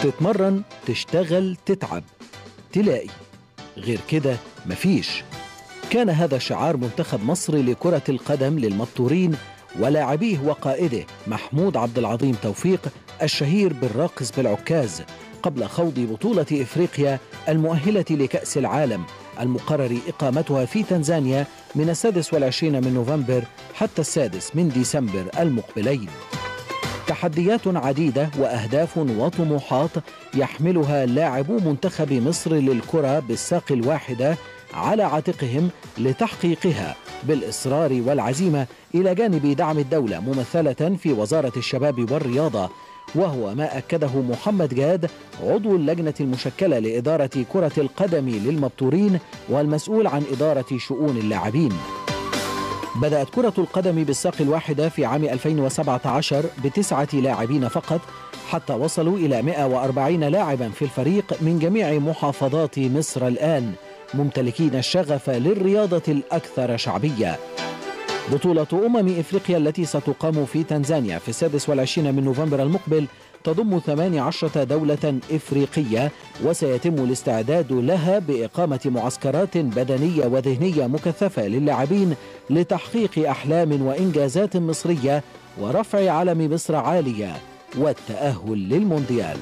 تتمرن تشتغل تتعب تلاقي غير كده مفيش كان هذا شعار منتخب مصر لكرة القدم للمبتورين ولاعبيه وقائده محمود عبد العظيم توفيق الشهير بالراقص بالعكاز قبل خوض بطولة إفريقيا المؤهلة لكأس العالم المقرر إقامتها في تنزانيا من السادس والعشرين من نوفمبر حتى السادس من ديسمبر المقبلين تحديات عديدة وأهداف وطموحات يحملها لاعبو منتخب مصر للكرة بالساق الواحدة على عاتقهم لتحقيقها بالإصرار والعزيمة إلى جانب دعم الدولة ممثلة في وزارة الشباب والرياضة وهو ما أكده محمد جاد عضو اللجنة المشكلة لإدارة كرة القدم للمبتورين والمسؤول عن إدارة شؤون اللاعبين بدأت كرة القدم بالساق الواحدة في عام 2017 بتسعة لاعبين فقط حتى وصلوا إلى 140 لاعبا في الفريق من جميع محافظات مصر الآن ممتلكين الشغف للرياضة الأكثر شعبية بطولة أمم إفريقيا التي ستقام في تنزانيا في السادس والعشرين من نوفمبر المقبل تضم 18 دولة إفريقية وسيتم الاستعداد لها بإقامة معسكرات بدنية وذهنية مكثفة للاعبين لتحقيق أحلام وإنجازات مصرية ورفع علم مصر عالية والتأهل للمونديال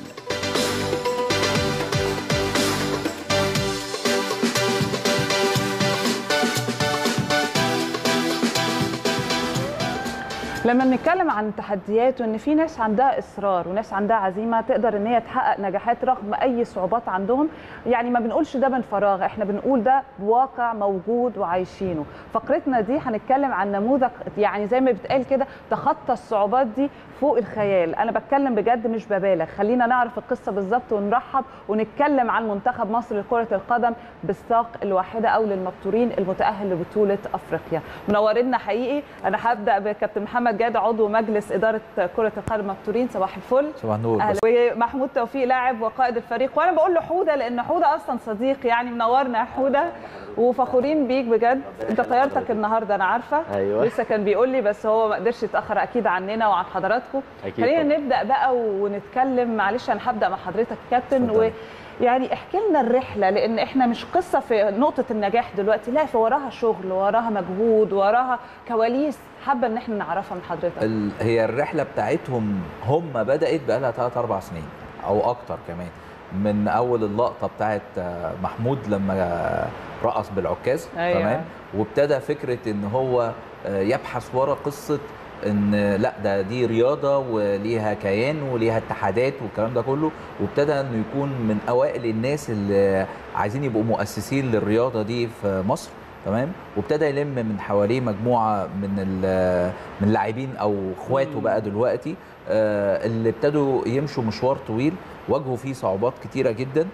لما بنتكلم عن التحديات وان في ناس عندها اصرار وناس عندها عزيمه تقدر ان هي تحقق نجاحات رغم اي صعوبات عندهم يعني ما بنقولش ده من فراغ احنا بنقول ده واقع موجود وعايشينه فقرتنا دي هنتكلم عن نموذج يعني زي ما بتقال كده تخطى الصعوبات دي فوق الخيال انا بتكلم بجد مش ببالغ خلينا نعرف القصه بالظبط ونرحب ونتكلم عن منتخب مصر لكره القدم بالساق الواحده او للمبتورين المتاهل لبطوله افريقيا منورنا حقيقي انا هبدا بكابتن محمد جاد عضو مجلس اداره كره القدم مبتورين صباح الفل صباح النور اهلا ومحمود توفيق لاعب وقائد الفريق وانا بقول له حوده لان حوده اصلا صديق يعني منورنا يا حوده وفخورين بيك بجد انت طيارتك النهارده انا عارفه أيوة. لسه كان بيقول لي بس هو ما قدرش يتاخر اكيد عننا وعن حضراتكم أكيد خلينا طبعا. نبدا بقى ونتكلم معلش انا هبدا مع حضرتك يا كابتن و يعني احكي لنا الرحله لان احنا مش قصه في نقطه النجاح دلوقتي لا في وراها شغل وراها مجهود وراها كواليس حابه ان احنا نعرفها من حضرتك ال- هي الرحله بتاعتهم هم بدات بقى لها 3 4 سنين او اكتر كمان من اول اللقطه بتاعت آه، محمود لما آه، رقص بالعكاز أيوة. تمام وابتدى فكره ان هو آه، يبحث ورا قصه ان لا ده دي رياضه وليها كيان وليها اتحادات والكلام ده كله وابتدى انه يكون من اوائل الناس اللي عايزين يبقوا مؤسسين للرياضه دي في مصر تمام وابتدى يلم من حواليه مجموعه من ال- من اللاعبين او اخواته بقى دلوقتي آه، اللي ابتدوا يمشوا مشوار طويل واجهوا فيه صعوبات كتيره جدا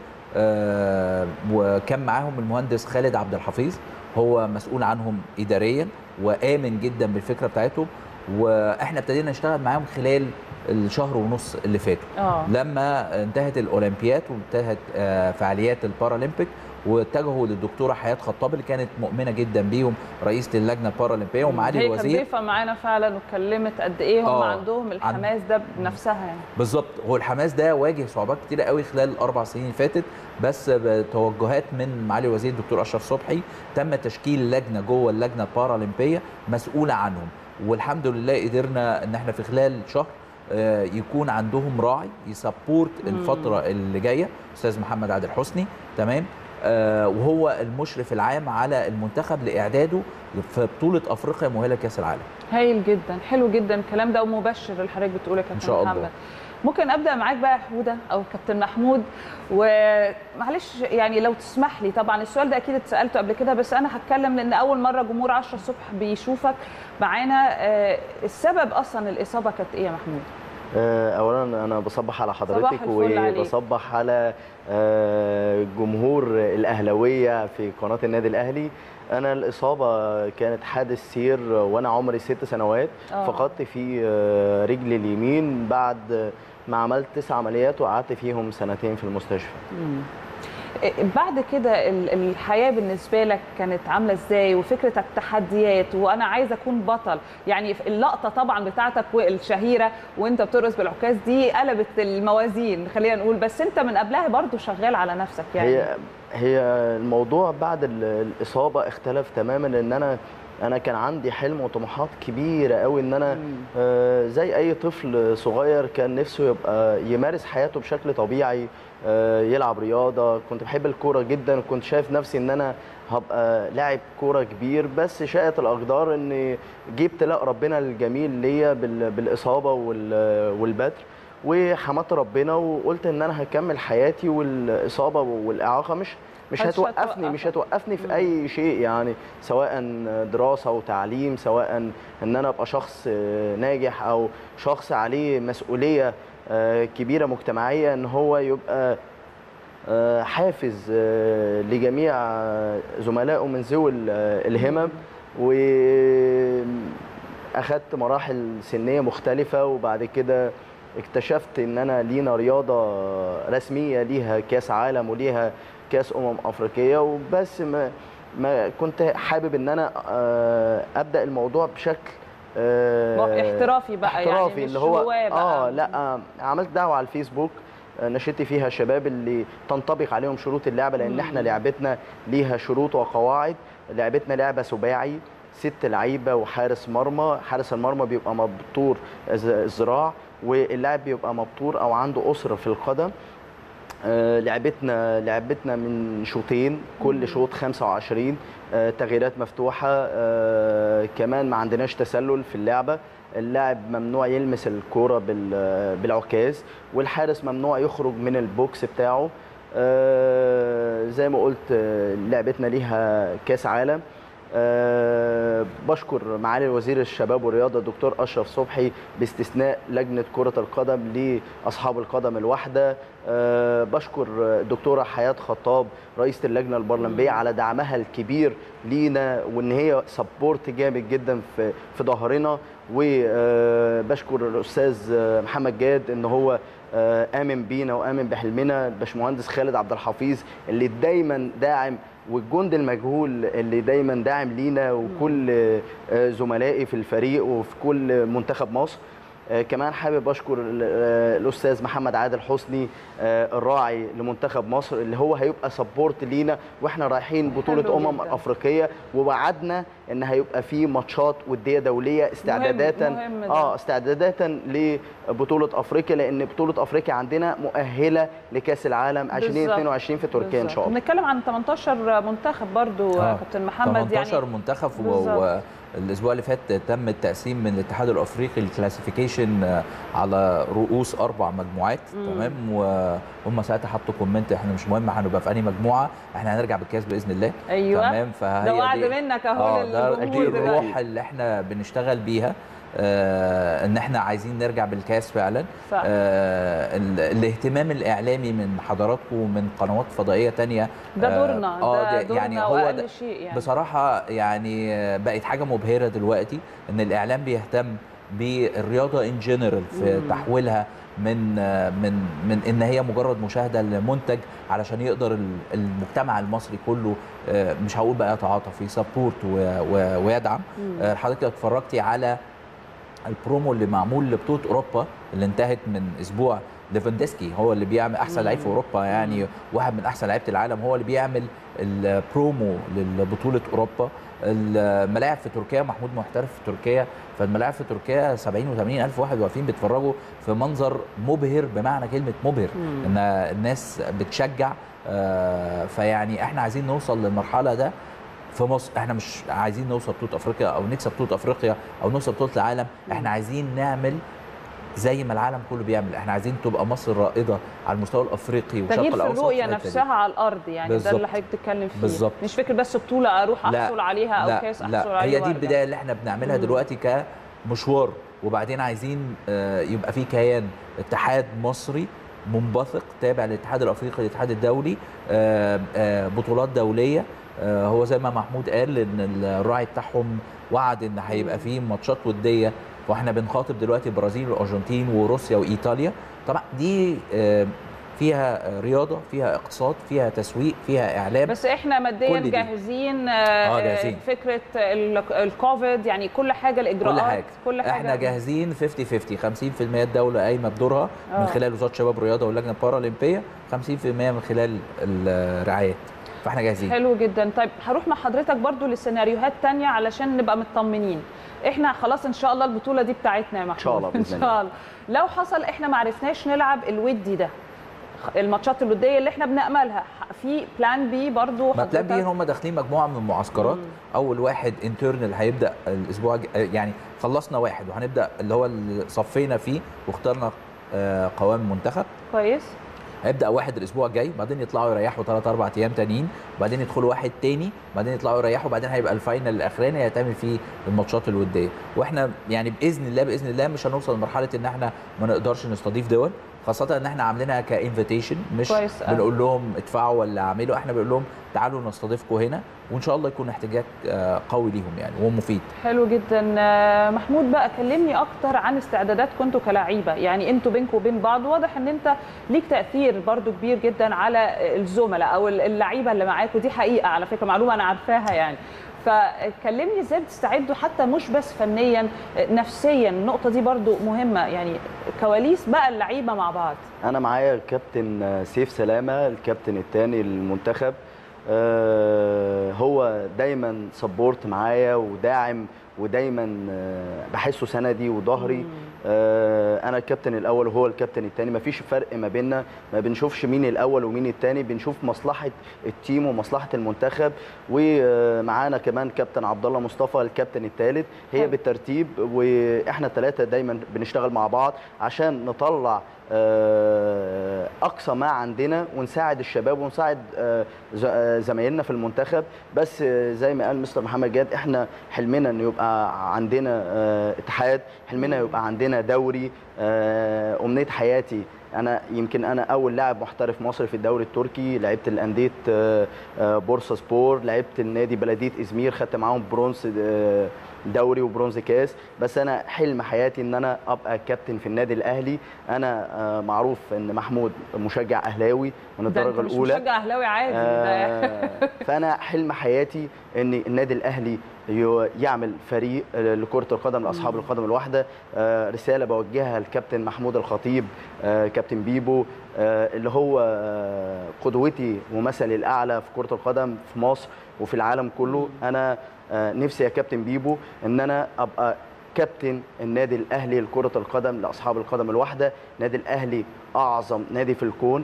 آه، وكان معاهم المهندس خالد عبد الحفيظ هو مسؤول عنهم اداريا وامن جدا بالفكره بتاعتهم واحنا ابتدينا نشتغل معاهم خلال الشهر ونص اللي فاتوا اه لما انتهت الاولمبياد وانتهت آه، فعاليات البارالمبيك واتجهوا للدكتوره حياه خطاب اللي كانت مؤمنه جدا بيهم رئيسه اللجنه البارالمبيه ومعالي هي كانت الوزير ضيفه معانا فعلا واتكلمت قد ايه هم آه، عندهم الحماس ده بنفسها يعني بالظبط هو الحماس ده واجه صعوبات كتيره قوي خلال الاربع سنين اللي فاتت بس بتوجهات من معالي الوزير الدكتور اشرف صبحي تم تشكيل لجنه جوه اللجنه البارالمبيه مسؤوله عنهم والحمد لله قدرنا ان احنا في خلال شهر آه، يكون عندهم راعي يسبورت الفتره اللي جايه استاذ محمد عادل حسني تمام آه، وهو المشرف العام على المنتخب لاعداده في بطوله افريقيا مؤهله كاس العالم هايل جدا حلو جدا الكلام ده ومبشر اللي حضرتك بتقوله يا كابتن شاء الله. محمد ممكن ابدا معاك بقى يا حوده او كابتن محمود ومعلش يعني لو تسمح لي طبعا السؤال ده اكيد اتسالته قبل كده بس انا هتكلم لان اول مره جمهور 10 الصبح بيشوفك معانا آه، السبب اصلا الاصابه كانت ايه يا محمود؟ آه، اولا انا بصبح على حضرتك الفل عليك. وبصبح على آه، جمهور الاهلاويه في قناه النادي الاهلي انا الاصابه كانت حادث سير وانا عمري ست سنوات آه. فقدت في آه، رجلي اليمين بعد ما عملت تسع عمليات وقعدت فيهم سنتين في المستشفى مم. بعد كده ال- الحياه بالنسبه لك كانت عامله ازاي وفكره التحديات وانا عايزه اكون بطل يعني في اللقطه طبعا بتاعتك الشهيره وانت بترقص بالعكاز دي قلبت الموازين خلينا نقول بس انت من قبلها برضو شغال على نفسك يعني هي هي الموضوع بعد ال- الاصابه اختلف تماما لان انا انا كان عندي حلم وطموحات كبيره قوي ان انا مم. آه، زي اي طفل صغير كان نفسه يبقى يمارس حياته بشكل طبيعي آه، يلعب رياضه كنت بحب الكوره جدا كنت شايف نفسي ان انا هبقى لاعب كوره كبير بس شاءت الاقدار ان جه ابتلاء ربنا الجميل ليا بال- بالاصابه وال- والبتر وحمدت ربنا وقلت ان انا هكمل حياتي والاصابه والاعاقه مش مش مش هتوقفني مش هتوقفك. هتوقفني مم. في اي شيء يعني سواء دراسه وتعليم سواء ان انا ابقى شخص ناجح او شخص عليه مسؤوليه آه، كبيره مجتمعيه ان هو يبقى آه، حافز آه، لجميع آه، زملائه من ذوي ال- آه، الهمم واخدت مراحل سنيه مختلفه وبعد كده اكتشفت ان انا لينا رياضه رسميه ليها كاس عالم وليها كاس امم افريقيه وبس ما ما كنت حابب ان انا آه، ابدا الموضوع بشكل آه، احترافي بقى احترافي يعني مش اللي هو هواة بقى. اه لا آه، عملت دعوه على الفيسبوك آه، نشدت فيها شباب اللي تنطبق عليهم شروط اللعبه لان مم. احنا لعبتنا ليها شروط وقواعد لعبتنا لعبه سباعي ست لعيبه وحارس مرمى حارس المرمى بيبقى مبتور ز- الذراع واللاعب بيبقى مبتور او عنده اسره في القدم آه، لعبتنا لعبتنا من شوطين مم. كل شوط 25 آه، تغييرات مفتوحه آه، كمان ما عندناش تسلل في اللعبه اللاعب ممنوع يلمس الكوره بال- بالعكاز والحارس ممنوع يخرج من البوكس بتاعه آه، زي ما قلت آه، لعبتنا ليها كاس عالم أه بشكر معالي وزير الشباب والرياضه الدكتور اشرف صبحي باستثناء لجنه كره القدم لاصحاب القدم الواحده أه بشكر الدكتوره حياه خطاب رئيسه اللجنه البرلمانيه على دعمها الكبير لينا وان هي سبورت جامد جدا في في ظهرنا وبشكر الاستاذ محمد جاد ان هو آه، امن بينا وامن بحلمنا الباشمهندس خالد عبد الحفيظ اللي دايما داعم والجند المجهول اللي دايما داعم لينا وكل آه، زملائي في الفريق وفي كل منتخب مصر آه، كمان حابب اشكر ال- آه، الاستاذ محمد عادل حسني آه، الراعي لمنتخب مصر اللي هو هيبقى سبورت لينا واحنا رايحين بطوله حلو امم جداً. افريقيه ووعدنا ان هيبقى في ماتشات وديه دوليه استعدادات مهم ده. اه استعدادات لبطوله افريقيا لان بطوله افريقيا عندنا مؤهله لكاس العالم 2022 في تركيا ان شاء الله بنتكلم عن 18 منتخب برضو آه، كابتن محمد 18 يعني منتخب بالظبط. والاسبوع اللي فات تم التقسيم من الاتحاد الافريقي الكلاسيفيكيشن آه، على رؤوس اربع مجموعات مم. تمام وهم ساعتها حطوا كومنت احنا مش مهم هنبقى في انهي مجموعه احنا هنرجع بالكاس باذن الله ايوه تمام فهي ده وعد دي- منك اهو اه ده للجمهور دي دلوقتي. الروح اللي احنا بنشتغل بيها آه ان احنا عايزين نرجع بالكاس فعلا صح. آه ال- الاهتمام الاعلامي من حضراتكم ومن قنوات فضائيه تانية ده آه، دورنا آه، ده ده دورنا يعني هو واقل ده شيء يعني بصراحة يعني بقت حاجة مبهرة دلوقتي ان الاعلام بيهتم بالرياضة ان جنرال في مم. تحويلها من من من ان هي مجرد مشاهدة لمنتج علشان يقدر ال- المجتمع المصري كله آه، مش هقول بقى يتعاطف يسبورت و- و- ويدعم مم. آه، حضرتك لو اتفرجتي على البرومو اللي معمول لبطوله اوروبا اللي انتهت من اسبوع ليفاندسكي هو اللي بيعمل احسن لعيب في اوروبا يعني واحد من احسن لعيبه العالم هو اللي بيعمل البرومو لبطوله اوروبا الملاعب في تركيا محمود محترف في تركيا فالملاعب في تركيا 70 و80 الف واحد واقفين بيتفرجوا في منظر مبهر بمعنى كلمه مبهر مم. ان الناس بتشجع آه، فيعني احنا عايزين نوصل للمرحله ده في مصر احنا مش عايزين نوصل بطوله افريقيا او نكسب بطوله افريقيا او نوصل بطوله العالم احنا عايزين نعمل زي ما العالم كله بيعمل احنا عايزين تبقى مصر رائده على المستوى الافريقي والشرق تغيير في الاوسط الرؤيه الحتة دي. نفسها على الارض يعني ده بالظبط. اللي حضرتك بتتكلم فيه بالظبط. مش فكره بس بطوله اروح لا، احصل عليها او لا كاس احصل لا عليه هي دي وأرجع. البدايه اللي احنا بنعملها مم. دلوقتي كمشوار وبعدين عايزين آه، يبقى في كيان اتحاد مصري منبثق تابع للاتحاد الافريقي للاتحاد الدولي آه، آه، بطولات دوليه آه، هو زي ما محمود قال ان الراعي بتاعهم وعد ان هيبقى فيه ماتشات وديه واحنا بنخاطب دلوقتي البرازيل والارجنتين وروسيا وايطاليا طبعا دي آه، فيها آه، رياضه فيها اقتصاد فيها تسويق فيها اعلام بس احنا ماديا كل دي. جاهزين آه، جاهزين. فكره ال- الكوفيد يعني كل حاجه الاجراءات كل حاجه كل حاجه احنا جاهزين 50 50 50% الدوله قايمه بدورها آه. من خلال وزاره الشباب والرياضه واللجنه البارالمبيه 50% من خلال الرعايات فاحنا جاهزين حلو جدا طيب هروح مع حضرتك برضو لسيناريوهات تانية علشان نبقى مطمنين احنا خلاص ان شاء الله البطوله دي بتاعتنا يا محمود شاء الله ان بإذن شاء الله لو حصل احنا ما عرفناش نلعب الودي ده الماتشات الوديه اللي احنا بناملها في بلان بي برضو ما بلان بي حضرتك- هم داخلين مجموعه من المعسكرات مم. اول واحد انترنال هيبدا الاسبوع الج- يعني خلصنا واحد وهنبدا اللي هو اللي صفينا فيه واخترنا آه، قوام منتخب كويس هيبدا واحد الاسبوع الجاي بعدين يطلعوا يريحوا ثلاث اربع ايام تانيين بعدين يدخلوا واحد تاني بعدين يطلعوا يريحوا بعدين هيبقى الفاينل الاخراني هيتعمل فيه الماتشات الوديه واحنا يعني باذن الله باذن الله مش هنوصل لمرحله ان احنا ما نقدرش نستضيف دول خاصة ان احنا عاملينها كانفيتيشن مش كويس أوي. بنقول لهم ادفعوا ولا اعملوا احنا بنقول لهم تعالوا نستضيفكم هنا وان شاء الله يكون احتجاج آه، قوي ليهم يعني ومفيد حلو جدا آه، محمود بقى كلمني اكتر عن استعداداتكم انتوا كلاعيبه يعني انتوا بينكم وبين بعض واضح ان انت ليك تاثير برضو كبير جدا على الزملاء او اللعيبه اللي معاكم دي حقيقه على فكره معلومه انا عارفاها يعني فكلمني ازاي بتستعدوا حتى مش بس فنيا آه، نفسيا النقطه دي برضو مهمه يعني كواليس بقى اللعيبه مع بعض انا معايا الكابتن سيف سلامه الكابتن الثاني للمنتخب آه، هو دايما سبورت معايا وداعم ودايما آه، بحسه سندي وظهري آه، انا الكابتن الاول وهو الكابتن الثاني مفيش فرق ما بيننا ما بنشوفش مين الاول ومين الثاني بنشوف مصلحه التيم ومصلحه المنتخب ومعانا كمان كابتن عبد الله مصطفى الكابتن الثالث هي حلو. بالترتيب واحنا الثلاثه دايما بنشتغل مع بعض عشان نطلع آه، اقصى ما عندنا ونساعد الشباب ونساعد آه، ز- آه، زمايلنا في المنتخب بس آه، زي ما قال مستر محمد جاد احنا حلمنا ان يبقى عندنا آه، اتحاد حلمنا يبقى عندنا دوري آه، امنيه حياتي انا يمكن انا اول لاعب محترف مصري في الدوري التركي لعبت الانديه آه، آه، بورصه سبور لعبت النادي بلديه ازمير خدت معاهم برونز آه، دوري وبرونز كاس بس انا حلم حياتي ان انا ابقى كابتن في النادي الاهلي انا آه، معروف ان محمود مشجع اهلاوي من ده الدرجه انت مش الاولى مشجع اهلاوي عادي ده آه، فانا حلم حياتي ان النادي الاهلي يو- يعمل فريق لكره القدم لاصحاب القدم الواحده آه، رساله بوجهها للكابتن محمود الخطيب آه، كابتن بيبو آه، اللي هو آه، قدوتي ومثلي الاعلى في كره القدم في مصر وفي العالم كله انا آه، نفسي يا كابتن بيبو ان انا ابقى كابتن النادي الاهلي لكره القدم لاصحاب القدم الواحده النادي الاهلي اعظم نادي في الكون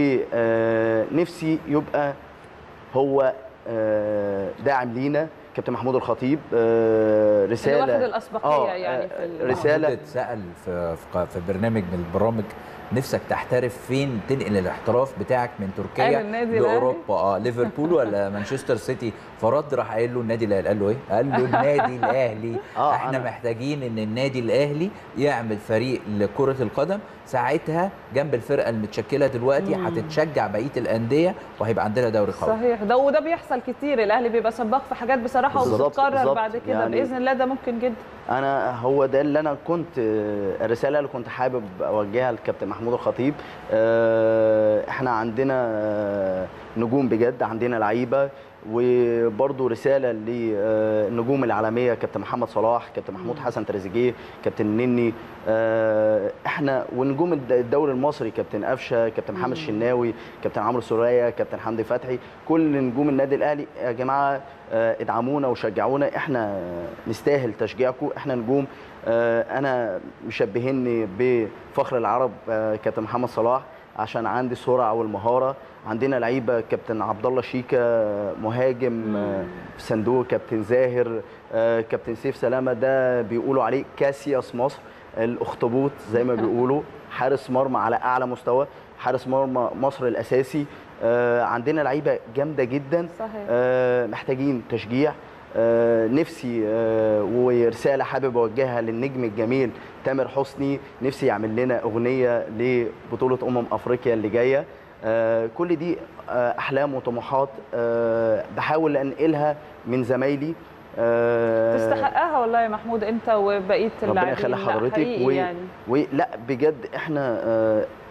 ونفسي يبقى هو آه، داعم لينا كابتن محمود الخطيب آه، اللي رساله واخد الاسبقيه آه، يعني آه، في ال- رسالة. محمود اتسال في في ق- في برنامج من البرامج نفسك تحترف فين تنقل الاحتراف بتاعك من قال تركيا النادي الأهلي. لاوروبا اه ليفربول ولا مانشستر سيتي فرد راح قايل له النادي الاهلي قال له ايه؟ قال له النادي الاهلي آه، احنا أنا- محتاجين ان النادي الاهلي يعمل فريق لكره القدم ساعتها جنب الفرقه المتشكله دلوقتي هتتشجع بقيه الانديه وهيبقى عندنا دوري قوي صحيح ده وده بيحصل كتير الاهلي بيبقى سباق في حاجات بصراحه بالظبط، وبتتكرر بالظبط. بعد كده يعني- باذن الله ده ممكن جدا انا هو ده اللي انا كنت آه، الرساله اللي كنت حابب اوجهها للكابتن محمود الخطيب آه، احنا عندنا آه، نجوم بجد عندنا لعيبه وبرضه رساله للنجوم العالميه كابتن محمد صلاح كابتن محمود حسن تريزيجيه كابتن نني آه، احنا ونجوم الد- الدوري المصري كابتن قفشه كابتن محمد الشناوي كابتن عمرو سوريا كابتن حمدي فتحي كل نجوم النادي الاهلي يا جماعه آه، ادعمونا وشجعونا احنا نستاهل تشجيعكم احنا نجوم آه، انا مشبهني بفخر العرب آه، كابتن محمد صلاح عشان عندي السرعه والمهاره عندنا لعيبه كابتن عبد الله شيكا آه، مهاجم آه، في صندوق كابتن زاهر آه، كابتن سيف سلامه ده بيقولوا عليه كاسياس مصر الاخطبوط زي ما بيقولوا حارس مرمى على اعلى مستوى حارس مرمى مصر الاساسي آه، عندنا لعيبه جامده جدا صحيح آه، محتاجين تشجيع آه، نفسي آه، ورساله حابب اوجهها للنجم الجميل تامر حسني نفسي يعمل لنا اغنيه لبطوله امم افريقيا اللي جايه آه، كل دي آه، احلام وطموحات آه، بحاول انقلها من زمايلي آه، تستحقها والله يا محمود انت وبقيه ربنا اللاعبين يخلي لا، حضرتك حقيقي و... يعني ولا بجد احنا آه،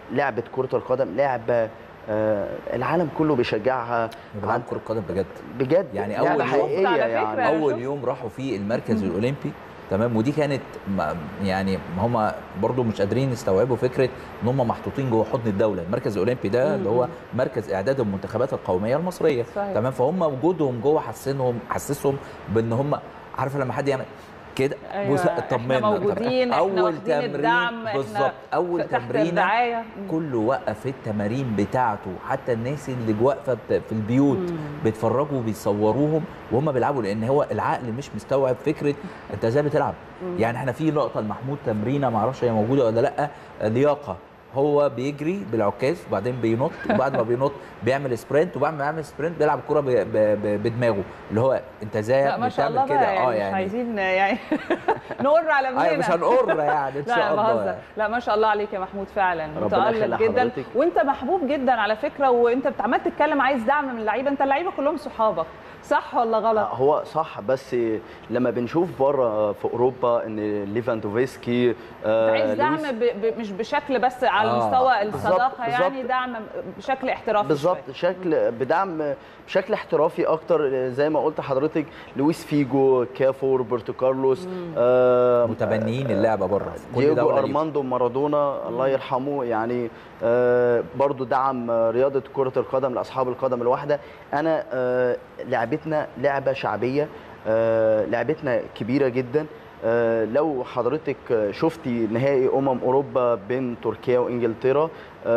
لعبه كره القدم لعبه آه، العالم كله بيشجعها بيلعبوا كره قدم بجد بجد يعني لعبة أول يوم- حقيقيه على فكرة يعني أنا اول شفت. يوم راحوا فيه المركز الاولمبي تمام ودي كانت ما- يعني هم برضو مش قادرين يستوعبوا فكره ان هم محطوطين جوه حضن الدوله المركز الاولمبي ده اللي هو مركز اعداد المنتخبات القوميه المصريه صحيح. تمام فهم وجودهم جوه حسنهم حسسهم بان هم عارفه لما حد يعمل كده أيوة، بص- احنا طمنا. موجودين احنا اول واخدين تمرين الدعم احنا بالظبط اول تحت تمرين الرعايه كله وقف التمارين بتاعته حتى الناس اللي واقفه بت- في البيوت بيتفرجوا وبيصوروهم وهم بيلعبوا لان هو العقل مش مستوعب فكره انت ازاي بتلعب يعني احنا في لقطه لمحمود تمرينه ما اعرفش هي موجوده ولا لا لياقه هو بيجري بالعكاز وبعدين بينط وبعد ما بينط بيعمل سبرنت وبعد ما يعمل سبرنت بيلعب الكوره ب- ب- ب- بدماغه اللي هو انت ازاي لا ما شاء بتعمل الله كده بقى يعني, مش عايزين يعني نقر على ابننا ايوه مش هنقر يعني ان لا شاء الله بهزر يعني. لا ما شاء الله عليك يا محمود فعلا ربنا يخلي متألق جدا حضرتك. وانت محبوب جدا على فكره وانت عمال تتكلم عايز دعم من اللعيبه انت اللعيبه كلهم صحابك صح ولا غلط؟ هو صح بس لما بنشوف بره في اوروبا ان ليفاندوفسكي آه، عايز دعم لويس- ب... ب... مش بشكل بس على آه، مستوى بالظبط، الصداقه يعني بالظبط. دعم بشكل احترافي بالظبط شوية. شكل بدعم بشكل احترافي اكتر زي ما قلت حضرتك لويس فيجو كافو روبرتو كارلوس آه متبنيين اللعبه بره في كل دييجو دولة ليه. ارماندو مارادونا الله يرحمه يعني آه برضو دعم آه، رياضه كره القدم لاصحاب القدم الواحده انا آه لعبتنا لعبه شعبيه آه لعبتنا كبيره جدا آه لو حضرتك آه، شفتي نهائي امم اوروبا بين تركيا وانجلترا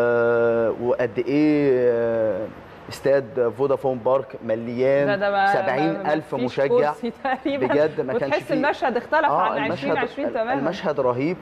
آه وقد ايه آه استاد فودافون بارك ده مليان ده ما- 70 ما- ألف مفيش مشجع كرسي تقريبا بجد ما كانش وتحس فيه المشهد اختلف آه، عن 2020 تماما المشهد رهيب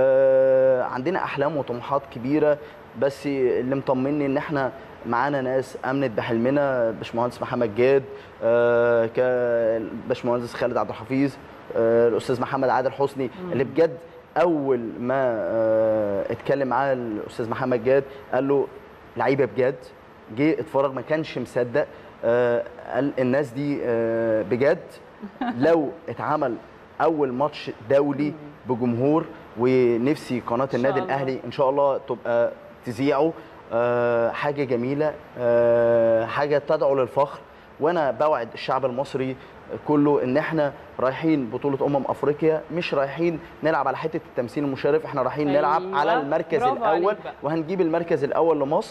آه عندنا احلام وطموحات كبيره بس اللي مطمني ان احنا معانا ناس امنت بحلمنا باشمهندس محمد جاد آه باشمهندس خالد عبد الحفيظ آه الاستاذ محمد عادل حسني اللي بجد اول ما آه اتكلم معاه الاستاذ محمد جاد قال له لعيبه بجد جه اتفرج ما كانش مصدق آه قال الناس دي آه بجد لو اتعمل اول ماتش دولي بجمهور ونفسي قناه شاء النادي الله. الاهلي ان شاء الله تبقى تذيعه آه، حاجه جميله آه، حاجه تدعو للفخر وانا بوعد الشعب المصري كله ان احنا رايحين بطوله امم افريقيا مش رايحين نلعب على حته التمثيل المشرف احنا رايحين أيوة، نلعب على المركز برافو عليك الاول بقى. وهنجيب المركز الاول لمصر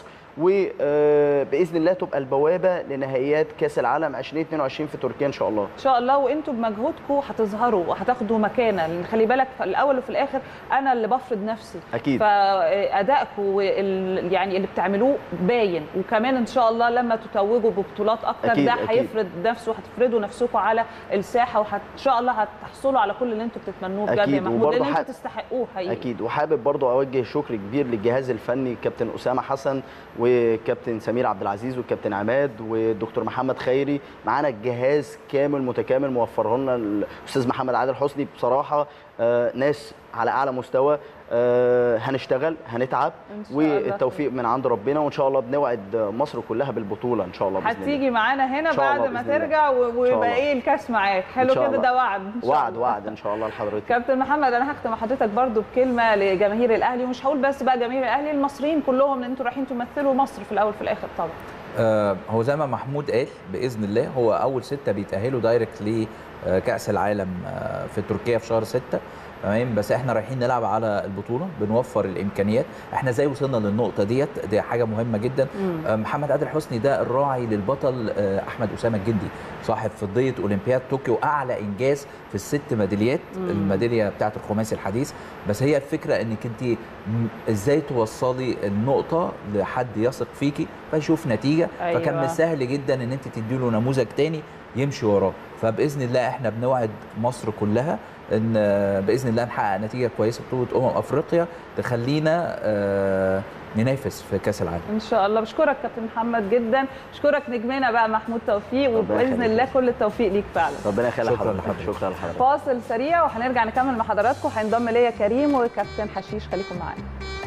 وباذن الله تبقى البوابه لنهائيات كاس العالم 2022 في تركيا ان شاء الله ان شاء الله وانتم بمجهودكم هتظهروا وهتاخدوا مكانه لان خلي بالك في الاول وفي الاخر انا اللي بفرض نفسي اكيد فادائكم وال... يعني اللي بتعملوه باين وكمان ان شاء الله لما تتوجوا ببطولات اكتر أكيد، ده أكيد. هيفرض نفسه وهتفرضوا نفسكم على الساحه وان شاء الله هتحصلوا على كل اللي انتم بتتمنوه بجد يا أكيد، محمود وبرضه لان انتم حق- تستحقوه حقيقي اكيد وحابب برضو اوجه شكر كبير للجهاز الفني كابتن اسامه حسن وكابتن سمير عبد العزيز والكابتن عماد والدكتور محمد خيري معانا الجهاز كامل متكامل موفره لنا الاستاذ محمد عادل حسني بصراحه آه، ناس على اعلى مستوى آه، هنشتغل هنتعب إن شاء الله والتوفيق من عند ربنا وان شاء الله بنوعد مصر كلها بالبطوله ان شاء الله باذن الله هتيجي معانا هنا إن شاء بعد الله ما بإذن الله. ترجع و- شاء ويبقى الله. ايه الكاس معاك حلو إن شاء كده الله. ده وعد إن شاء وعد الله. وعد ان شاء الله لحضرتك كابتن محمد انا هختم مع حضرتك برضو بكلمه لجماهير الاهلي ومش هقول بس بقى جماهير الاهلي المصريين كلهم لان انتوا رايحين تمثلوا مصر في الاول في الاخر طبعا آه، هو زي ما محمود قال باذن الله هو اول سته بيتاهلوا دايركت لكاس العالم آه، في تركيا في شهر سته تمام بس احنا رايحين نلعب على البطوله بنوفر الامكانيات احنا ازاي وصلنا للنقطه ديت دي حاجه مهمه جدا آه، محمد عادل حسني ده الراعي للبطل آه، احمد اسامه الجندي صاحب فضيه اولمبياد طوكيو اعلى انجاز في الست ميداليات الميداليه بتاعه الخماسي الحديث بس هي الفكره انك انت م- ازاي توصلي النقطه لحد يثق فيكي فيشوف نتيجه أيوة. فكان من السهل جدا ان انت تديله نموذج تاني يمشي وراه فباذن الله احنا بنوعد مصر كلها ان آه، باذن الله نحقق نتيجه كويسه في بطوله امم افريقيا تخلينا آه، ننافس في كاس العالم ان شاء الله بشكرك كابتن محمد جدا بشكرك نجمنا بقى محمود توفيق ربنا وباذن يخليك. الله كل التوفيق ليك فعلا ربنا يخلي شكراً حضرتك لحضرتك. شكرا لحضرتك فاصل سريع وهنرجع نكمل مع حضراتكم هينضم ليا كريم وكابتن حشيش خليكم معانا